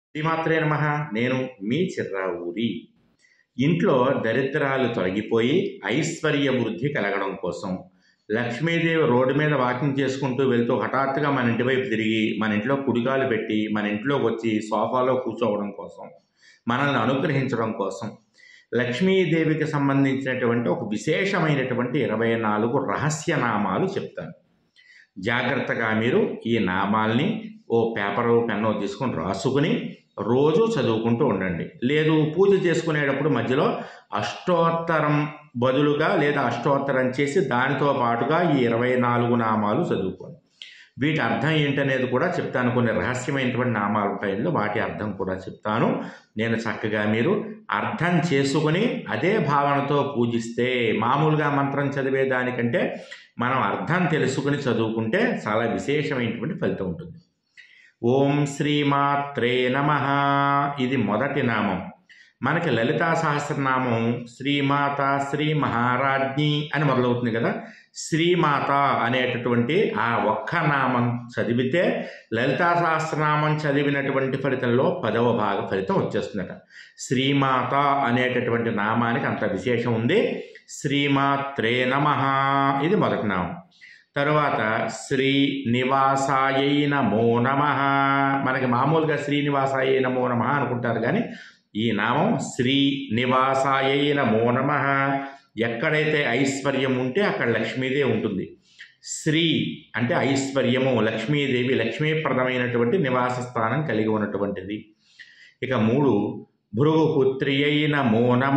శ్రీమాత్రే నమ నేను మీ చిర్రావూరి ఇంట్లో దరిద్రాలు తొలగిపోయి ఐశ్వర్య వృద్ధి కలగడం కోసం లక్ష్మీదేవి రోడ్డు మీద వాకింగ్ చేసుకుంటూ వెళ్తూ హఠాత్తుగా మన ఇంటి వైపు తిరిగి మన ఇంట్లో కుడికాలు పెట్టి మన ఇంట్లోకి వచ్చి సోఫాలో కూర్చోవడం కోసం మనల్ని అనుగ్రహించడం కోసం లక్ష్మీదేవికి సంబంధించినటువంటి ఒక విశేషమైనటువంటి ఇరవై నాలుగు రహస్య నామాలు చెప్తాను జాగ్రత్తగా మీరు ఈ నామాల్ని ఓ పేపరు పెన్ను తీసుకొని రాసుకుని రోజు చదువుకుంటూ ఉండండి లేదు పూజ చేసుకునేటప్పుడు మధ్యలో అష్టోత్తరం బదులుగా లేదా అష్టోత్తరం చేసి దానితో పాటుగా ఈ ఇరవై నాలుగు నామాలు చదువుకోండి వీటి అర్థం ఏంటనేది కూడా చెప్తాను కొన్ని రహస్యమైనటువంటి నామాలు ఉంటాయి ఇందులో వాటి అర్థం కూడా చెప్తాను నేను చక్కగా మీరు అర్థం చేసుకుని అదే భావనతో పూజిస్తే మామూలుగా మంత్రం చదివే దానికంటే మనం అర్థం తెలుసుకుని చదువుకుంటే చాలా విశేషమైనటువంటి ఫలితం ఉంటుంది ఓం శ్రీమాత్రే నమ ఇది మొదటి నామం మనకి లలితా సహస్రనామం శ్రీమాత శ్రీ మహారాజ్ఞి అని మొదలవుతుంది కదా శ్రీమాత అనేటటువంటి ఆ ఒక్క నామం చదివితే లలితా సహస్రనామం చదివినటువంటి ఫలితంలో పదవ భాగ ఫలితం వచ్చేస్తుందట శ్రీమాత అనేటటువంటి నామానికి అంత విశేషం ఉంది శ్రీమాత్రే నమ ఇది మొదటి నామం తరువాత శ్రీ నివాసాయై నమో నమ మనకి మామూలుగా శ్రీనివాసాయ నమో నమ అనుకుంటారు కానీ ఈ నామం శ్రీ నివాసాయై నమో నమ ఎక్కడైతే ఐశ్వర్యం ఉంటే అక్కడ లక్ష్మీదేవి ఉంటుంది శ్రీ అంటే ఐశ్వర్యము లక్ష్మీదేవి లక్ష్మీప్రదమైనటువంటి నివాస స్థానం కలిగి ఉన్నటువంటిది ఇక మూడు భృగుపుత్రియై నమో నమ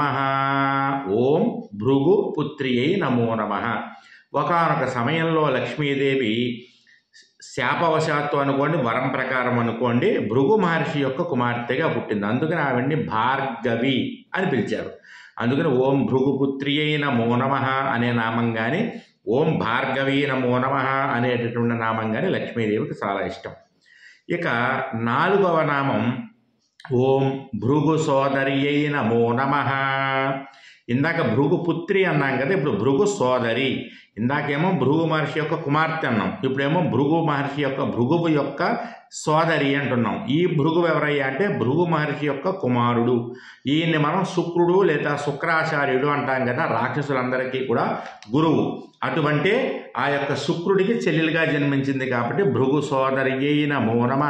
ఓం భృగుపుత్రియై నమో నమ ఒకనొక సమయంలో లక్ష్మీదేవి శాపవశాత్తు అనుకోండి వరం ప్రకారం అనుకోండి భృగు మహర్షి యొక్క కుమార్తెగా పుట్టింది అందుకని ఆవిడ్ని భార్గవి అని పిలిచారు అందుకని ఓం భృగుపుత్రి అయిన మోనమ అనే నామం కానీ ఓం భార్గవి నమో నమ అనేటటువంటి నామం కానీ లక్ష్మీదేవికి చాలా ఇష్టం ఇక నాలుగవ నామం ఓం భృగు సోదరి అయిన నమో నమ ఇందాక భృగు పుత్రి అన్నాం కదా ఇప్పుడు భృగు సోదరి ఇందాకేమో భృగు మహర్షి యొక్క కుమార్తె అన్నాం ఇప్పుడేమో భృగు మహర్షి యొక్క భృగువు యొక్క సోదరి అంటున్నాం ఈ భృగువు ఎవరయ్యా అంటే భృగు మహర్షి యొక్క కుమారుడు ఈయన్ని మనం శుక్రుడు లేదా శుక్రాచార్యుడు అంటాం కదా రాక్షసులందరికీ కూడా గురువు అటువంటి ఆ యొక్క శుక్రుడికి చెల్లెలుగా జన్మించింది కాబట్టి భృగు సోదరి నమో నమ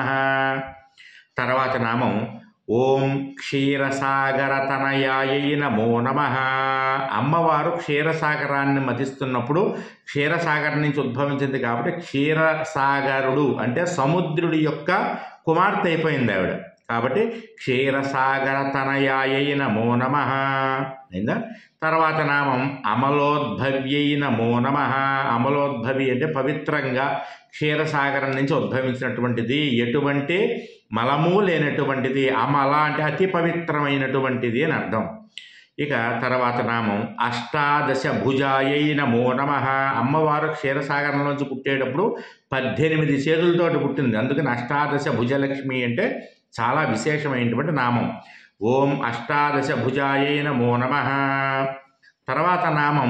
తర్వాత నామం ఓం క్షీరసాగరతనయాయ నమో నమ అమ్మవారు క్షీరసాగరాన్ని మతిస్తున్నప్పుడు క్షీరసాగరం నుంచి ఉద్భవించింది కాబట్టి క్షీరసాగరుడు అంటే సముద్రుడి యొక్క కుమార్తె అయిపోయింది ఆవిడ కాబట్టి క్షీరసాగర తనయాయ నమో నమ అయిందా తర్వాత నామం అమలోద్భవ్యై నమో నమ అమలోద్భవి అంటే పవిత్రంగా క్షీరసాగరం నుంచి ఉద్భవించినటువంటిది ఎటువంటి మలము లేనటువంటిది అమల అంటే అతి పవిత్రమైనటువంటిది అని అర్థం ఇక తర్వాత నామం అష్టాదశ భుజాయై నమో నమ అమ్మవారు క్షీరసాగరంలోంచి పుట్టేటప్పుడు పద్దెనిమిది చేతులతోటి పుట్టింది అందుకని అష్టాదశ భుజలక్ష్మి అంటే చాలా విశేషమైనటువంటి నామం ఓం అష్టాదశ భుజాయై నమో నమ తర్వాత నామం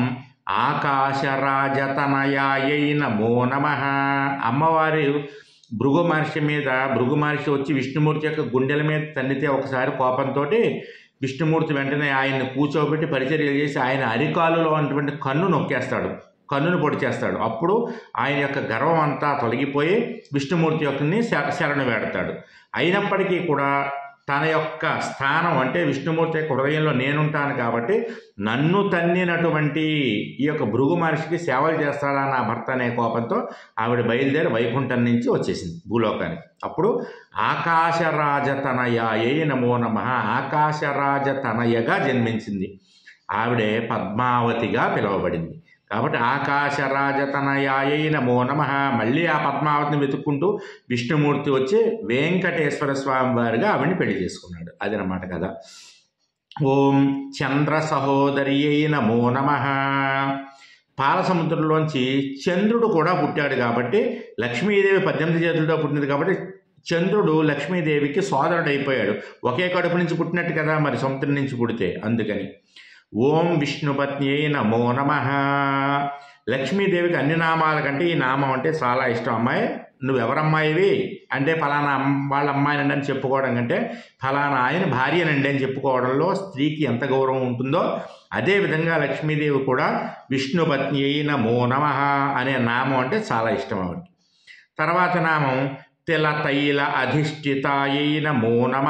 ఆకాశరాజతనయాయై నమో నమ అమ్మవారి భృగు మహర్షి మీద భృగు మహర్షి వచ్చి విష్ణుమూర్తి యొక్క గుండెల మీద తన్నితే ఒకసారి కోపంతో విష్ణుమూర్తి వెంటనే ఆయన్ని కూర్చోబెట్టి పరిచర్యలు చేసి ఆయన అరికాలులో ఉన్నటువంటి కన్ను నొక్కేస్తాడు కన్నును పొడి చేస్తాడు అప్పుడు ఆయన యొక్క గర్వం అంతా తొలగిపోయి విష్ణుమూర్తి యొక్కని శరణు వేడతాడు అయినప్పటికీ కూడా తన యొక్క స్థానం అంటే విష్ణుమూర్తి యొక్క హృదయంలో నేనుంటాను కాబట్టి నన్ను తన్నినటువంటి ఈ యొక్క భృగు మహర్షికి సేవలు చేస్తాడా నా భర్త అనే కోపంతో ఆవిడ బయలుదేరి వైకుంఠం నుంచి వచ్చేసింది భూలోకానికి అప్పుడు ఆకాశరాజతనయాయే నమో నమ ఆకాశరాజతనయగా జన్మించింది ఆవిడే పద్మావతిగా పిలువబడింది కాబట్టి ఆకాశరాజతనయాయ నమో నమ మళ్ళీ ఆ పద్మావతిని వెతుక్కుంటూ విష్ణుమూర్తి వచ్చి వెంకటేశ్వర స్వామి వారిగా ఆవిడని పెళ్లి చేసుకున్నాడు అదనమాట కదా ఓం చంద్ర సహోదరి నమో నమ పాలసముద్రంలోంచి చంద్రుడు కూడా పుట్టాడు కాబట్టి లక్ష్మీదేవి పద్దెనిమిది చేతులతో పుట్టింది కాబట్టి చంద్రుడు లక్ష్మీదేవికి సోదరుడు అయిపోయాడు ఒకే కడుపు నుంచి పుట్టినట్టు కదా మరి సముద్రం నుంచి పుడితే అందుకని ఓం విష్ణుపత్ని నమో నమ లక్ష్మీదేవికి అన్ని నామాల కంటే ఈ నామం అంటే చాలా ఇష్టం అమ్మాయి నువ్వు ఎవరమ్మాయివి అంటే ఫలానా అమ్- వాళ్ళ అమ్మాయినండి అని చెప్పుకోవడం కంటే ఫలానా ఆయన భార్యనండి అని చెప్పుకోవడంలో స్త్రీకి ఎంత గౌరవం ఉంటుందో అదేవిధంగా లక్ష్మీదేవి కూడా విష్ణుపత్ని అయిన మో నమ అనే నామం అంటే చాలా ఇష్టం ఆవిడకి తర్వాత నామం తిల తైల అధిష్ఠితాయై నమో నమ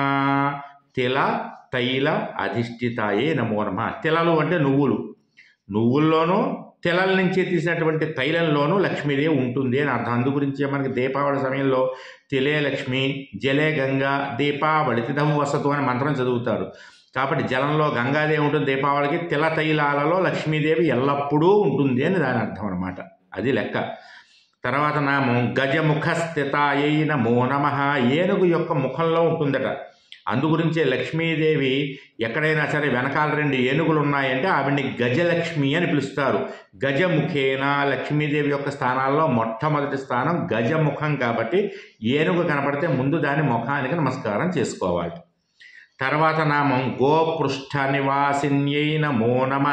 తిల తైల అధిష్ఠితాయే నమో నమ తిలలు అంటే నువ్వులు నువ్వుల్లోనూ తిలల నుంచి తీసినటువంటి తైలంలోనూ లక్ష్మీదేవి ఉంటుంది అని అర్థం అందు గురించి మనకి దీపావళి సమయంలో తిలే లక్ష్మి జలే గంగా దీపావళి తిదం వసతు అని మంత్రం చదువుతారు కాబట్టి జలంలో గంగాదేవి ఉంటుంది దీపావళికి తిల తైలాలలో లక్ష్మీదేవి ఎల్లప్పుడూ ఉంటుంది అని దాని అర్థం అనమాట అది లెక్క తర్వాత నామం గజముఖ స్థితాయై నమో నమ ఏనుగు యొక్క ముఖంలో ఉంటుందట అందుగురించే లక్ష్మీదేవి ఎక్కడైనా సరే వెనకాల రెండు ఏనుగులు ఉన్నాయంటే ఆవిడ్ని గజలక్ష్మి అని పిలుస్తారు గజముఖేన లక్ష్మీదేవి యొక్క స్థానాల్లో మొట్టమొదటి స్థానం గజముఖం కాబట్టి ఏనుగు కనపడితే ముందు దాని ముఖానికి నమస్కారం చేసుకోవాలి తర్వాత నామం గోపృష్ఠ నివాసిన్యై నమో నమ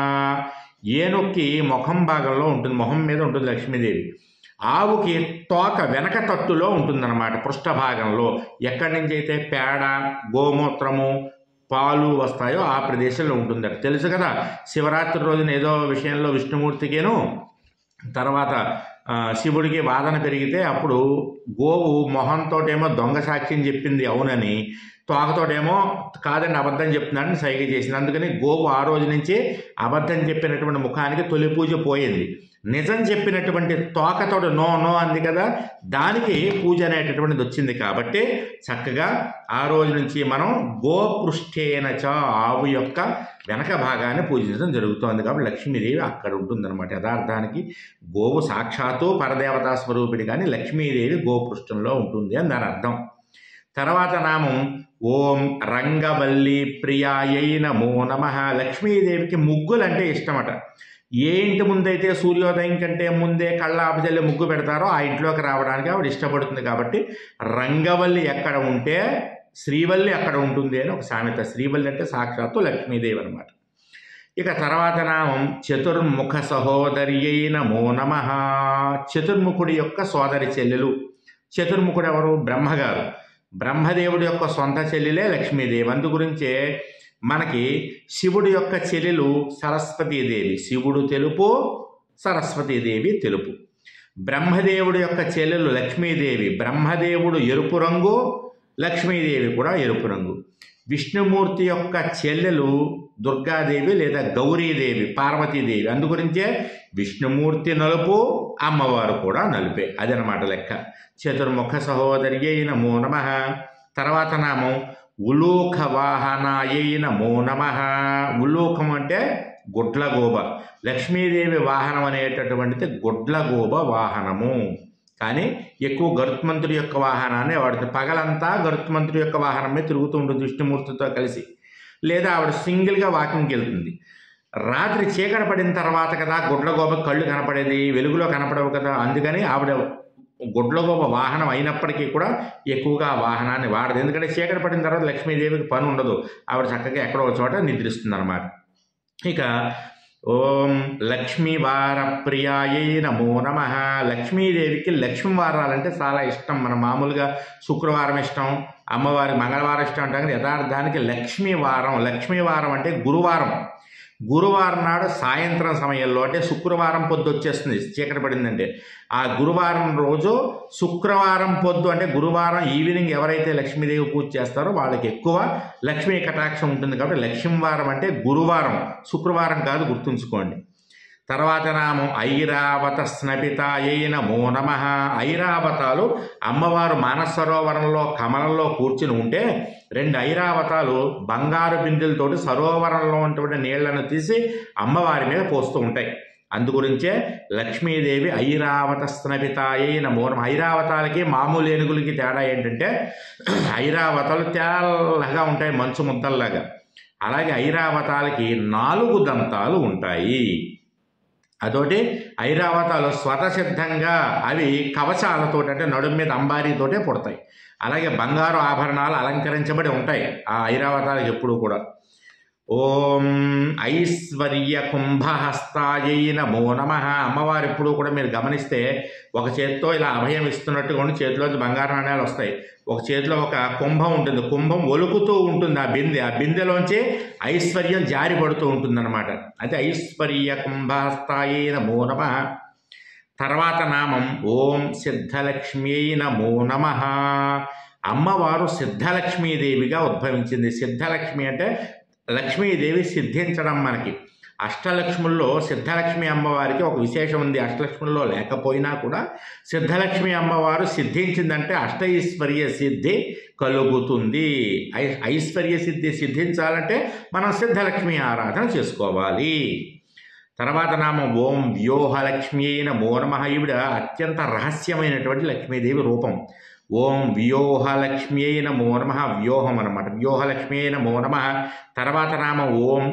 ఏనుక్కి ముఖం భాగంలో ఉంటుంది మొహం మీద ఉంటుంది లక్ష్మీదేవి ఆవుకి తోక వెనక తట్టులో ఉంటుందన్నమాట పృష్ఠ భాగంలో ఎక్కడి నుంచి అయితే పేడ గోమూత్రము పాలు వస్తాయో ఆ ప్రదేశంలో ఉంటుందట తెలుసు కదా శివరాత్రి రోజున ఏదో విషయంలో విష్ణుమూర్తికేను తర్వాత ఆ, శివుడికి వాదన పెరిగితే అప్పుడు గోవు మొహంతోటేమో దొంగ సాక్ష్యం చెప్పింది అవునని తోకతోటేమో కాదండి అబద్ధం చెప్తున్నాడని సైగ చేసింది అందుకని గోవు ఆ రోజు నుంచి అబద్ధం చెప్పినటువంటి ముఖానికి తొలి పూజ పోయింది నిజం చెప్పినటువంటి తోకతోడు నో నో అంది కదా దానికి పూజ అనేటటువంటిది వచ్చింది కాబట్టి చక్కగా ఆ రోజు నుంచి మనం గోపృష్ఠేన చ ఆవు యొక్క వెనక భాగాన్ని పూజించడం జరుగుతోంది కాబట్టి లక్ష్మీదేవి అక్కడ ఉంటుందన్నమాట యథార్థానికి గోవు సాక్షాత్తు పరదేవతా స్వరూపిణి కానీ లక్ష్మీదేవి గోపృష్ఠంలో ఉంటుంది అని దాని అర్థం తర్వాత నామం ఓం రంగవల్లి ప్రియాయై నమో నమ లక్ష్మీదేవికి ముగ్గులంటే ఇష్టమట ఏ ఇంటి ముందైతే సూర్యోదయం కంటే ముందే కళ్ళ ఆపజల్లి ముగ్గు పెడతారో ఆ ఇంట్లోకి రావడానికి ఆవిడ ఇష్టపడుతుంది కాబట్టి రంగవల్లి ఎక్కడ ఉంటే శ్రీవల్లి అక్కడ ఉంటుంది అని ఒక సామెత శ్రీవల్లి అంటే సాక్షాత్తు లక్ష్మీదేవి అనమాట ఇక తర్వాత నామం చతుర్ముఖ సహోదర్యై నమో నమ చతుర్ముఖుడి యొక్క సోదరి చెల్లెలు చతుర్ముఖుడు ఎవరు బ్రహ్మగారు బ్రహ్మదేవుడి యొక్క సొంత చెల్లెలే లక్ష్మీదేవి అందు గురించే మనకి శివుడి యొక్క చెల్లెలు సరస్వతీదేవి శివుడు తెలుపు సరస్వతీదేవి తెలుపు బ్రహ్మదేవుడి యొక్క చెల్లెలు లక్ష్మీదేవి బ్రహ్మదేవుడు ఎరుపు రంగు లక్ష్మీదేవి కూడా ఎరుపు రంగు విష్ణుమూర్తి యొక్క చెల్లెలు దుర్గాదేవి లేదా గౌరీదేవి పార్వతీదేవి అందుగురించే విష్ణుమూర్తి నలుపు అమ్మవారు కూడా నలుపే అదనమాట లెక్క చతుర్ముఖ సహోదరి నమో నమ తర్వాత నామం ఉలూఖ వాహనాయై నమో నమ ఉలూఖం అంటే గుడ్లగోబ లక్ష్మీదేవి వాహనం అనేటటువంటిది గుడ్లగోబ వాహనము కానీ ఎక్కువ గరుత్మంతుడి యొక్క వాహనాన్ని వాడుతుంది పగలంతా గరుత్మంతుడి యొక్క వాహనమే తిరుగుతూ ఉంటుంది విష్ణుమూర్తితో కలిసి లేదా ఆవిడ సింగిల్గా వాకింగ్కి వెళ్తుంది రాత్రి చీకటి పడిన తర్వాత కదా గుడ్లగోబ కళ్ళు కనపడేది వెలుగులో కనపడవు కదా అందుకని ఆవిడ గుడ్లగోబ వాహనం అయినప్పటికీ కూడా ఎక్కువగా ఆ వాహనాన్ని వాడదు ఎందుకంటే చీకటి పడిన తర్వాత లక్ష్మీదేవికి పని ఉండదు ఆవిడ చక్కగా ఎక్కడో ఒక చోట నిద్రిస్తుంది అనమాట ఇక ఓం లక్ష్మీవార ప్రియాయై నమో నమ లక్ష్మీదేవికి లక్ష్మీ వారాలంటే చాలా ఇష్టం మన మామూలుగా శుక్రవారం ఇష్టం అమ్మవారి మంగళవారం ఇష్టం అంటాం కానీ యథార్థానికి లక్ష్మీ వారం లక్ష్మీ వారం అంటే గురువారం గురువారం నాడు సాయంత్రం సమయంలో అంటే శుక్రవారం పొద్దు వచ్చేస్తుంది చీకటి పడిందంటే ఆ గురువారం రోజు శుక్రవారం పొద్దు అంటే గురువారం ఈవినింగ్ ఎవరైతే లక్ష్మీదేవి పూజ చేస్తారో వాళ్ళకి ఎక్కువ లక్ష్మీ కటాక్షం ఉంటుంది కాబట్టి లక్ష్మీవారం అంటే గురువారం శుక్రవారం కాదు గుర్తుంచుకోండి తర్వాత నామం ఐరావత స్నపితాయై నమో నమ ఐరావతాలు అమ్మవారు మానసరోవరంలో కమలంలో కూర్చుని ఉంటే రెండు ఐరావతాలు బంగారు బిందెలతోటి సరోవరంలో ఉన్నటువంటి నీళ్లను తీసి అమ్మవారి మీద పోస్తూ ఉంటాయి అందుగురించే లక్ష్మీదేవి ఐరావత స్నపితాయై నమో నమ ఐరావతాలకి మామూలు ఏనుగులకి తేడా ఏంటంటే ఐరావతాలు తెల్లగా ఉంటాయి మంచు ముద్దల్లాగా అలాగే ఐరావతాలకి నాలుగు దంతాలు ఉంటాయి అదోటి ఐరావతాలు స్వతసిద్ధంగా అవి కవచాలతో అంటే నడుము మీద అంబారీతోటే పుడతాయి అలాగే బంగారు ఆభరణాలు అలంకరించబడి ఉంటాయి ఆ ఐరావతాలకు ఎప్పుడు కూడా ఓం ఐశ్వర్య కుంభహస్తాయై నమో నమ అమ్మవారు ఎప్పుడు కూడా మీరు గమనిస్తే ఒక చేతితో ఇలా అభయం ఇస్తున్నట్టుగా ఉండి చేతిలోంచి బంగారు నాణ్యాలు వస్తాయి ఒక చేతిలో ఒక కుంభం ఉంటుంది కుంభం ఒలుకుతూ ఉంటుంది ఆ బిందె ఆ బిందెలోంచి ఐశ్వర్యం జారి పడుతూ ఉంటుందన్నమాట అది ఐశ్వర్య కుంభహస్తాయై నమో నమ తర్వాత నామం ఓం సిద్ధలక్ష్మ్యై నమో నమ అమ్మవారు సిద్ధలక్ష్మీదేవిగా ఉద్భవించింది సిద్ధలక్ష్మి అంటే లక్ష్మీదేవి సిద్ధించడం మనకి అష్టలక్ష్ముల్లో సిద్ధలక్ష్మి అమ్మవారికి ఒక విశేషం ఉంది అష్టలక్ష్ముల్లో లేకపోయినా కూడా సిద్ధలక్ష్మి అమ్మవారు సిద్ధించిందంటే అష్టైశ్వర్య సిద్ధి కలుగుతుంది ఐ ఐశ్వర్య సిద్ధి సిద్ధించాలంటే మనం సిద్ధలక్ష్మి ఆరాధన చేసుకోవాలి తర్వాత నామం ఓం వ్యూహలక్ష్మి అయిన మోనమ ఈవిడ అత్యంత రహస్యమైనటువంటి లక్ష్మీదేవి రూపం ఓం వ్యూహలక్ష్మి అయిన మోనమ వ్యూహం అనమాట వ్యూహలక్ష్మి అయిన మోనమ తర్వాత నామం ఓం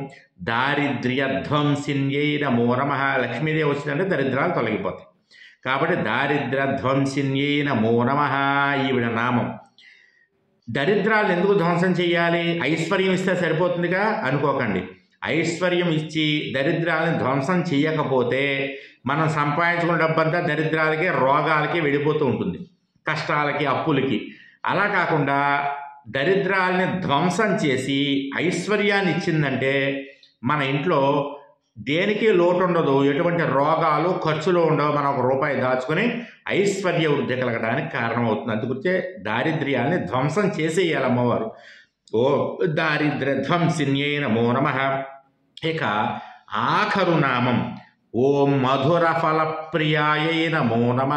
దారిద్ర్యధ్వంసిన్యైన మోనమ లక్ష్మీదేవి వచ్చిందంటే దరిద్రాలు తొలగిపోతాయి కాబట్టి దారిద్ర్యధ్వంసిన్యైన మోనమ ఈవిడ నామం దరిద్రాలు ఎందుకు ధ్వంసం చేయాలి ఐశ్వర్యం ఇస్తే సరిపోతుందిగా అనుకోకండి ఐశ్వర్యం ఇచ్చి దరిద్రాలను ధ్వంసం చేయకపోతే మనం సంపాదించుకున్న డబ్బంతా దరిద్రాలకి రోగాలకి వెళ్ళిపోతూ ఉంటుంది కష్టాలకి అప్పులకి అలా కాకుండా దరిద్రాలని ధ్వంసం చేసి ఐశ్వర్యాన్ని ఇచ్చిందంటే మన ఇంట్లో దేనికి లోటు ఉండదు ఎటువంటి రోగాలు ఖర్చులు ఉండవు మనం ఒక రూపాయి దాచుకొని ఐశ్వర్య వృద్ధి కలగడానికి కారణమవుతుంది అందుకొచ్చే దారిద్ర్యాన్ని ధ్వంసం చేసేయాలి అమ్మవారు ఓ దారిద్ర్య ధ్వంసిన్యై నమో నమ ఇక ఆఖరు నామం ఓం మధుర ఫల ప్రియాయై నమో నమ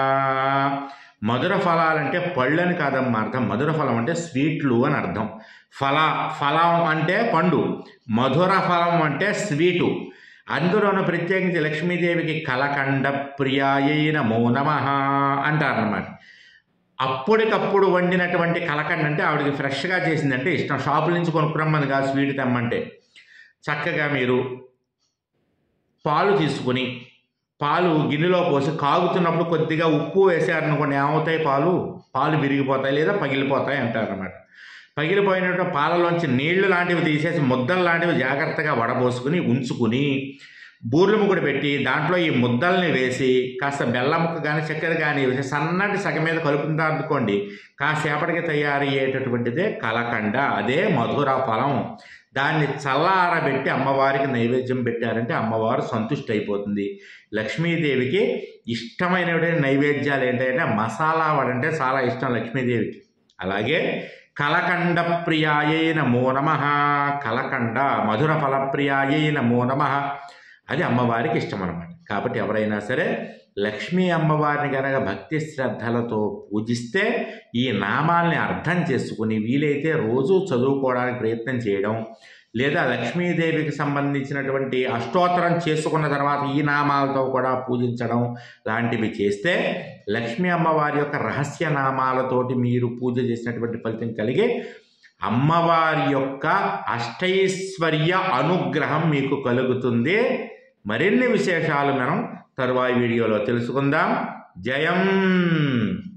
మధుర ఫలాలంటే పళ్ళని కాదమ్మా అర్థం మధుర ఫలం అంటే స్వీట్లు అని అర్థం ఫల ఫలం అంటే పండు మధుర ఫలం అంటే స్వీటు అందులోనూ ప్రత్యేకించి లక్ష్మీదేవికి కలకండ ప్రియాయై నమో నమ అంటారన్నమాట అప్పటికప్పుడు వండినటువంటి కలకండ అంటే ఆవిడకి ఫ్రెష్గా చేసిందంటే ఇష్టం షాపుల నుంచి కొనుక్కురమ్మని కాదు స్వీట్ తెమ్మంటే చక్కగా మీరు పాలు తీసుకుని పాలు గిన్నెలో పోసి కాగుతున్నప్పుడు కొద్దిగా ఉప్పు వేసారనుకోండి ఏమవుతాయి పాలు పాలు విరిగిపోతాయి లేదా పగిలిపోతాయి అంటారన్నమాట పగిలిపోయినట్టు పాలలోంచి నీళ్లు లాంటివి తీసేసి ముద్దలు లాంటివి జాగ్రత్తగా వడబోసుకుని ఉంచుకుని బూర్లు ముగ్గుడు పెట్టి దాంట్లో ఈ ముద్దల్ని వేసి కాస్త బెల్లం ముక్క కానీ చక్కెర కానీ వేసి సన్నటి సగం మీద కలుపుకుంటా అనుకోండి కాసేపటికి తయారయ్యేటటువంటిదే కలకండ అదే మధుర ఫలం దాన్ని చల్లారబెట్టి అమ్మవారికి నైవేద్యం పెట్టారంటే అమ్మవారు సంతుష్టి అయిపోతుంది లక్ష్మీదేవికి ఇష్టమైనటువంటి నైవేద్యాలు ఏంటంటే మసాలా వడ అంటే చాలా ఇష్టం లక్ష్మీదేవికి అలాగే కలకండ ప్రియాయై నమో నమ కలకండ మధుర ఫలప్రియాయై నమో నమ అది అమ్మవారికి ఇష్టం అనమాట కాబట్టి ఎవరైనా సరే లక్ష్మీ అమ్మవారిని కనుక భక్తి శ్రద్ధలతో పూజిస్తే ఈ నామాల్ని అర్థం చేసుకుని వీలైతే రోజు చదువుకోవడానికి ప్రయత్నం చేయడం లేదా లక్ష్మీదేవికి సంబంధించినటువంటి అష్టోత్తరం చేసుకున్న తర్వాత ఈ నామాలతో కూడా పూజించడం లాంటివి చేస్తే లక్ష్మీ అమ్మవారి యొక్క రహస్య నామాలతోటి మీరు పూజ చేసినటువంటి ఫలితం కలిగి అమ్మవారి యొక్క అష్టైశ్వర్య అనుగ్రహం మీకు కలుగుతుంది మరిన్ని విశేషాలు మనం తరువాయి వీడియోలో తెలుసుకుందాం జయం